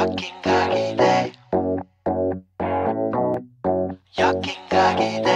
ಯಾಕಿಂಗಾಗಿದೆ ಯಾಕಿಂಗಾಗಿದೆ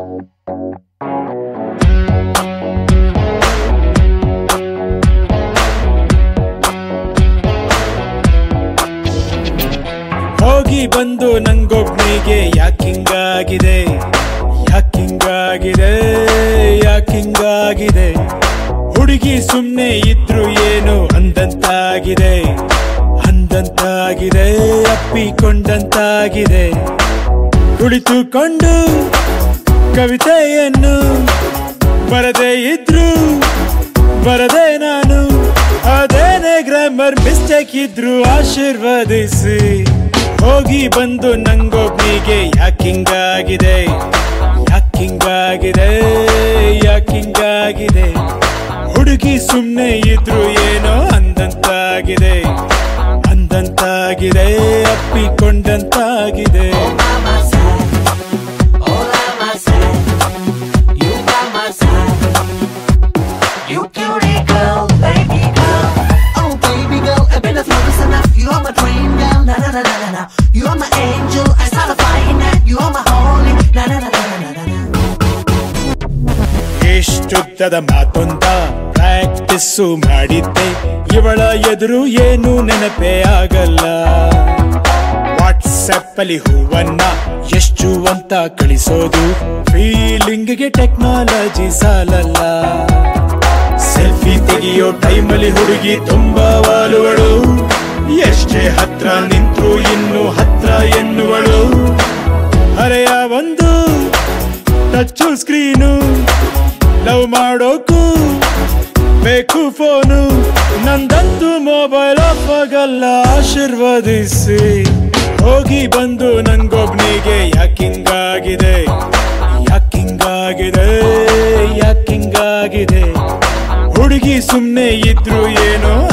ಹೋಗಿ ಬಂದು ನಂಗೊಬ್ನಿಗೆ ಯಾಕಿಂಗಾಗಿದೆ ಯಾಕಿಂಗಾಗಿದೆ ಯಾಕಿಂಗಾಗಿದೆ ಹುಡುಗಿ ಸುಮ್ನೆ ಇದ್ರು ಏನು ಅಂದಂತಾಗಿದೆ ಅಂದಂತಾಗಿದೆ ಅಪ್ಪಿಕೊಂಡಂತಾಗಿದೆ ಕುಳಿತುಕೊಂಡು ಕವಿತೆಯನ್ನು ಬರದೇ ಇದ್ರು ಬರದೆ ನಾನು ಅದೇನೇ ಗ್ರಾಮರ್ ಮಿಸ್ಟೇಕ್ ಇದ್ರು ಆಶೀರ್ವದಿಸಿ ಹೋಗಿ ಬಂದು ನಂಗೊಬ್ನಿಗೆ ಯಾಕಿಂಗಾಗಿದೆ ಯಾಕಿಂಗಾಗಿದೆ ಯಾಕಿಂಗಾಗಿದೆ ಹುಡುಗಿ ಸುಮ್ನೆ ಇದ್ರು ಏನೋ ಅಂದಂತಾಗಿದೆ ಅಂದಂತಾಗಿದೆ ಅಪ್ಪಿಕೊಂಡಂತಾಗಿದೆ Mama said, oh mama said, you by my side. You cutie girl, baby girl. Oh baby girl, I've been a flawless enough. You are my dream girl, na na na na na na. You are my angel, I started flying at. You are my holy, na na na na na na na. ಎಷ್ಟುದ್ದದ ಮಾತೊಂದ ಪ್ರಾಕ್ಟಿಸ್ಸು ಮಾಡಿದ್ದೆ ಇವಳ ಎದುರು ಏನು ನೆನಪೇ ಆಗಲ್ಲ WhatsApp ಅಲ್ಲಿ ಹೂವನ್ನ ಎಷ್ಟು ಅಂತ ಕಳಿಸೋದು ಫೀಲಿಂಗ್ಗೆ ಟೆಕ್ನಾಲಜಿ ಸಾಲಲ್ಲ ಸೆಲ್ಫಿ ತೆಗೆಯೋ ಟೈಮಲ್ಲಿ ಹುಡುಗಿ ತುಂಬಾ ವಾಲುವಳು ಎಷ್ಟೇ ಹತ್ರ ನಿಂತ್ರು ಇನ್ನು ಹತ್ರ ಎನ್ನುವಳು ಹರೆಯ ಒಂದು ಟಚ್ ಸ್ಕ್ರೀನು ಲವ್ ಮಾಡೋಕು ಬೇಕು ಫೋನು ನಂದಂತೂ ಮೊಬೈಲ್ ಆಫ್ ಆಗಲ್ಲ ಆಶೀರ್ವದಿಸಿ ಹೋಗಿ ಬಂದು ನಂಗೊಬ್ನಿಗೆ ಯಾಕಿಂಗಾಗಿದೆ ಯಾಕಿಂಗಾಗಿದೆ ಯಾಕಿಂಗಾಗಿದೆ ಹುಡುಗಿ ಸುಮ್ನೆ ಇದ್ರು ಏನೋ